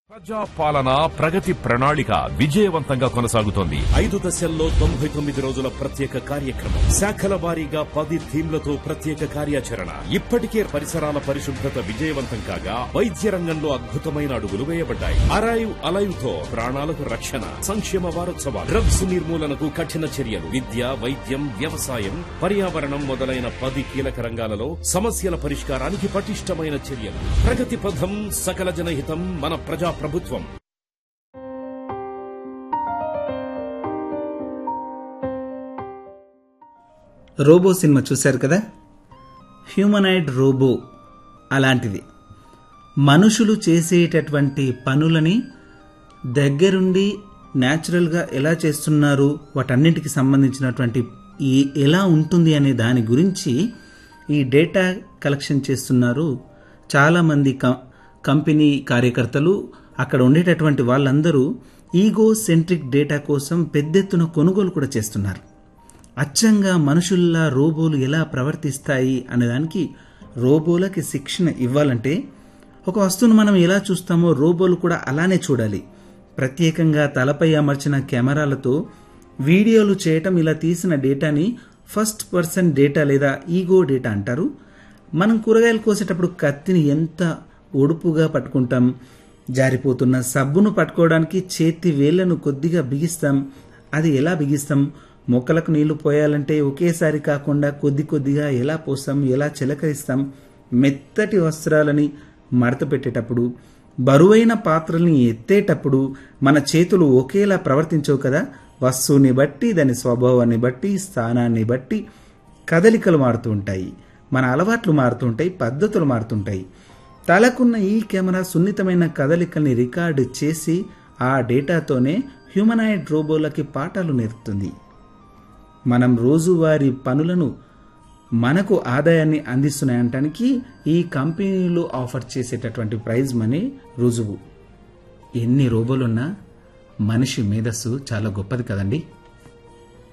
ప్రజా పాలన ప్రగతి ప్రణాళిక విజయవంతంగా కొనసాగుతోంది ఐదు దశల్లో తొంభై తొమ్మిది రోజుల ప్రత్యేక కార్యక్రమం శాఖల వారీగా పది థీమ్లతో ప్రత్యేక కార్యాచరణ ఇప్పటికే పరిసరాల పరిశుభ్రత విజయవంతం కాగా వైద్య రంగంలో అద్భుతమైన అడుగులు వేయబడ్డాయి అరైవ్ అలైవ్ తో ప్రాణాలకు రక్షణ సంక్షేమ వారోత్సవాలు డ్రగ్స్ నిర్మూలనకు కఠిన చర్యలు విద్య వైద్యం వ్యవసాయం పర్యావరణం మొదలైన పది కీలక రంగాలలో సమస్యల పరిష్కారానికి పటిష్టమైన చర్యలు ప్రగతి పథం సకల జనహితం మన ప్రజా ప్రభుత్వం రోబో సినిమా చూశారు కదా హ్యూమనాయిడ్ రోబో అలాంటిది మనుషులు చేసేటటువంటి పనులని దగ్గరుండి న్యాచురల్గా ఎలా చేస్తున్నారు వాటన్నింటికి సంబంధించినటువంటి ఈ ఎలా ఉంటుంది అనే దాని గురించి ఈ డేటా కలెక్షన్ చేస్తున్నారు చాలామంది కం కంపెనీ కార్యకర్తలు అక్కడ ఉండేటటువంటి వాళ్ళందరూ ఈగో సెంట్రిక్ డేటా కోసం పెద్దెత్తున కొనుగోలు కూడా చేస్తున్నారు అచ్చంగా మనుషుల్లా రోబోలు ఎలా ప్రవర్తిస్తాయి అనేదానికి రోబోలకి శిక్షణ ఇవ్వాలంటే ఒక వస్తువును మనం ఎలా చూస్తామో రోబోలు కూడా అలానే చూడాలి ప్రత్యేకంగా తలపై అమర్చిన కెమెరాలతో వీడియోలు చేయటం ఇలా తీసిన డేటాని ఫస్ట్ పర్సన్ డేటా లేదా ఈగో డేటా అంటారు మనం కూరగాయలు కోసేటప్పుడు కత్తిని ఎంత ఒడుపుగా పట్టుకుంటాం జారిపోతున్న సబ్బును పట్టుకోవడానికి చేతి వేళ్లను కొద్దిగా బిగిస్తాం అది ఎలా బిగిస్తాం మొక్కలకు నీళ్లు పోయాలంటే ఒకేసారి కాకుండా కొద్ది కొద్దిగా ఎలా పోస్తాం ఎలా చిలకరిస్తాం మెత్తటి వస్త్రాలని మడత పెట్టేటప్పుడు బరువైన పాత్రల్ని ఎత్తేటప్పుడు మన చేతులు ఒకేలా ప్రవర్తించవు కదా వస్తువుని బట్టి దాని స్వభావాన్ని బట్టి స్థానాన్ని బట్టి కదలికలు మారుతూ ఉంటాయి మన అలవాట్లు మారుతుంటాయి పద్ధతులు మారుతుంటాయి తలకున్న ఈ కెమెరా సున్నితమైన కదలికల్ని రికార్డు చేసి ఆ డేటాతోనే హ్యూమనాయిడ్ రోబోలకి పాఠాలు నేర్పుతుంది మనం రోజువారీ పనులను మనకు ఆదాయాన్ని అందిస్తున్నాయంటానికి ఈ కంపెనీలు ఆఫర్ చేసేటటువంటి ప్రైజ్ మనీ రుజువు ఎన్ని రోబోలున్నా మనిషి మేధస్సు చాలా గొప్పది కదండి